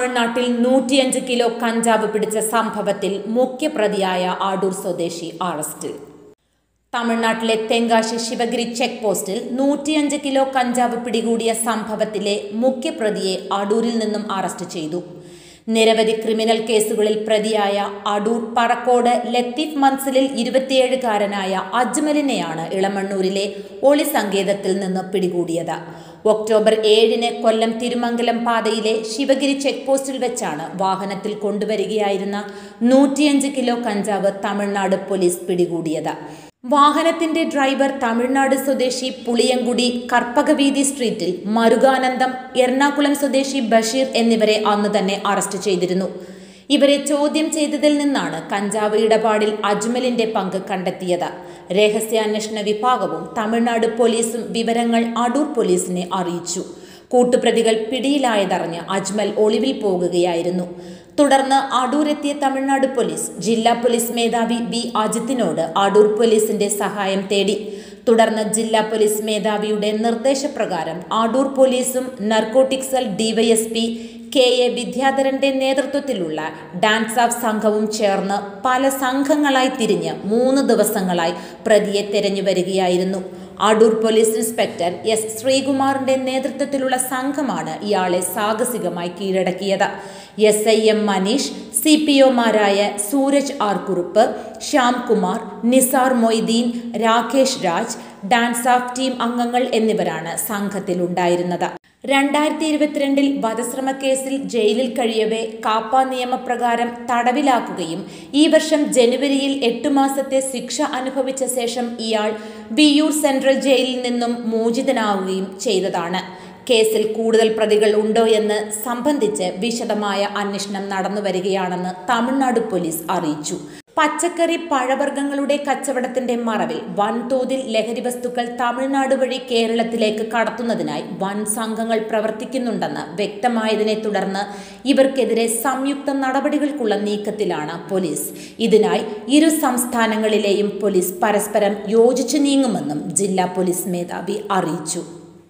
തമിഴ്നാട്ടിൽ നൂറ്റിയഞ്ച് കിലോ കഞ്ചാവ് പിടിച്ച സംഭവത്തിൽ മുഖ്യപ്രതിയായ ആഡൂർ സ്വദേശി അറസ്റ്റിൽ തമിഴ്നാട്ടിലെ തെങ്കാശി ശിവഗിരി ചെക്ക് പോസ്റ്റിൽ നൂറ്റിയഞ്ച് കിലോ കഞ്ചാവ് പിടികൂടിയ സംഭവത്തിലെ മുഖ്യപ്രതിയെ അടൂരിൽ നിന്നും അറസ്റ്റ് ചെയ്തു നിരവധി ക്രിമിനൽ കേസുകളിൽ പ്രതിയായ അടൂർ പറക്കോട് ലത്തീഫ് മൻസിലിൽ ഇരുപത്തിയേഴുകാരനായ അജ്മലിനെയാണ് ഇളമണ്ണൂരിലെ ഒളി സങ്കേതത്തിൽ നിന്ന് പിടികൂടിയത് ഒക്ടോബർ ഏഴിന് കൊല്ലം തിരുമംഗലം പാതയിലെ ശിവഗിരി ചെക്ക് പോസ്റ്റിൽ വെച്ചാണ് വാഹനത്തിൽ കൊണ്ടുവരികയായിരുന്ന നൂറ്റിയഞ്ച് കിലോ കഞ്ചാവ് തമിഴ്നാട് പോലീസ് പിടികൂടിയത് വാഹനത്തിന്റെ ഡ്രൈവർ തമിഴ്നാട് സ്വദേശി പുളിയങ്കുടി കർപ്പകവീതി സ്ട്രീറ്റിൽ മരുകാനന്ദം എറണാകുളം സ്വദേശി ബഷീർ എന്നിവരെ അന്ന് തന്നെ അറസ്റ്റ് ചെയ്തിരുന്നു ഇവരെ ചോദ്യം ചെയ്തതിൽ നിന്നാണ് കഞ്ചാവ് ഇടപാടിൽ അജ്മലിന്റെ പങ്ക് കണ്ടെത്തിയത് രഹസ്യാന്വേഷണ വിഭാഗവും തമിഴ്നാട് പോലീസും വിവരങ്ങൾ അടൂർ പോലീസിനെ അറിയിച്ചു കൂട്ടുപ്രതികൾ പിടിയിലായതറിഞ്ഞ് അജ്മൽ ഒളിവിൽ പോകുകയായിരുന്നു തുടർന്ന് അടൂരെത്തിയ തമിഴ്നാട് പോലീസ് ജില്ലാ പോലീസ് മേധാവി ബി അജിത്തിനോട് അടൂർ പോലീസിന്റെ സഹായം തേടി തുടർന്ന് ജില്ലാ പോലീസ് മേധാവിയുടെ നിർദ്ദേശപ്രകാരം അടൂർ പോലീസും narcotic cell DYSP K A വിദ്യാധരന്റെ നേതൃത്വത്തിലുള്ള ഡാൻസ് ഓഫ് സംഘവും ചേർന്ന് പല സംഘങ്ങളായി തിരിഞ്ഞ് മൂന്ന് ദിവസങ്ങളായി പ്രതിയെ തെരഞ്ഞു വരികയായിരുന്നു അടൂർ പോലീസ് ഇൻസ്പെക്ടർ എസ് ശ്രീകുമാറിന്റെ നേതൃത്വത്തിലുള്ള സംഘമാണ് ഇയാളെ സാഹസികമായി കീഴടക്കിയത് S I M Manish C P ഒമാരായ Suraj R Kurup Shyamkumar Nisar Moideen Rakesh Raj DANSAF team അംഗങ്ങൾ എന്നിവരാണ് സംഘത്തിലുണ്ടായിരുന്നത് രണ്ടായിരത്തി ഇരുപത്തിരണ്ടിൽ വധശ്രമ കേസിൽ ജയിലിൽ കഴിയവേ കാപ്പ നിയമപ്രകാരം തടവിലാക്കുകയും ഈ വർഷം ജനുവരിയിൽ എട്ടു മാസത്തെ ശിക്ഷ അനുഭവിച്ച ശേഷം ഇയാൾ വിയൂർ സെൻട്രൽ ജയിലിൽ നിന്നും മോചിതനാവുകയും ചെയ്തതാണ് കേസിൽ കൂടുതൽ പ്രതികൾ ഉണ്ടോ എന്ന് സംബന്ധിച്ച് വിശദമായ അന്വേഷണം നടന്നു വരികയാണെന്ന് തമിഴ്നാട് പോലീസ് അറിയിച്ചു പച്ചക്കറി പഴവർഗ്ഗങ്ങളുടെ കച്ചവടത്തിന്റെ മറവിൽ വൻതോതിൽ ലഹരി വസ്തുക്കൾ തമിഴ്നാട് വഴി കേരളത്തിലേക്ക് കടത്തുന്നതിനായി വൻ സംഘങ്ങൾ പ്രവർത്തിക്കുന്നുണ്ടെന്ന് വ്യക്തമായതിനെ തുടർന്ന് ഇവർക്കെതിരെ സംയുക്ത നടപടികൾക്കുള്ള നീക്കത്തിലാണ് പോലീസ് ഇതിനായി ഇരു സംസ്ഥാനങ്ങളിലെയും പോലീസ് പരസ്പരം യോജിച്ചു നീങ്ങുമെന്നും ജില്ലാ പോലീസ് മേധാവി അറിയിച്ചു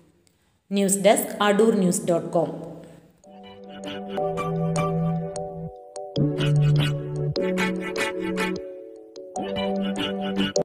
news desk Adoor news dot com Thank you.